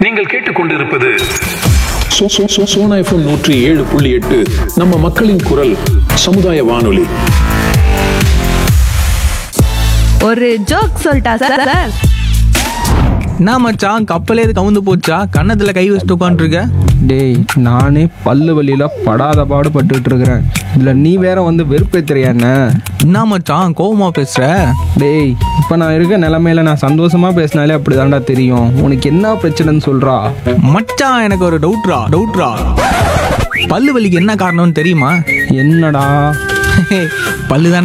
நீங்கள் கேட்டுக்கொண்டிருப்பது சோ- சோ- சோ- சோனா எஃப்எம் நூற்றி ஏழு புள்ளி எட்டு நம்ம மக்களின் குரல் சமுதாய வானொலி ஒரு ஜோக் சொல்லிட்டா சார் சார் என்ன மச்சான் கப்பலே இது கவுந்து போச்சா கன்னத்துல கை வச்சுட்டு உட்காந்துருக்க டேய் நானே பல்லு வலியில படாத பாடுபட்டுட்டு இருக்கிறேன் இதுல நீ வேற வந்து வெறுப்பேத்துறியா என்ன என்ன மச்சான் கோவமா பேசுற டேய் இப்போ நான் இருக்க நிலமையில நான் சந்தோஷமா பேசினாலே அப்படிதான்டா தெரியும் உனக்கு என்ன பிரச்சனைன்னு சொல்றா மச்சான் எனக்கு ஒரு டவுட்ரா டவுட்ரா பல்லு வலிக்கு என்ன காரணம்னு தெரியுமா என்னடா பல்லு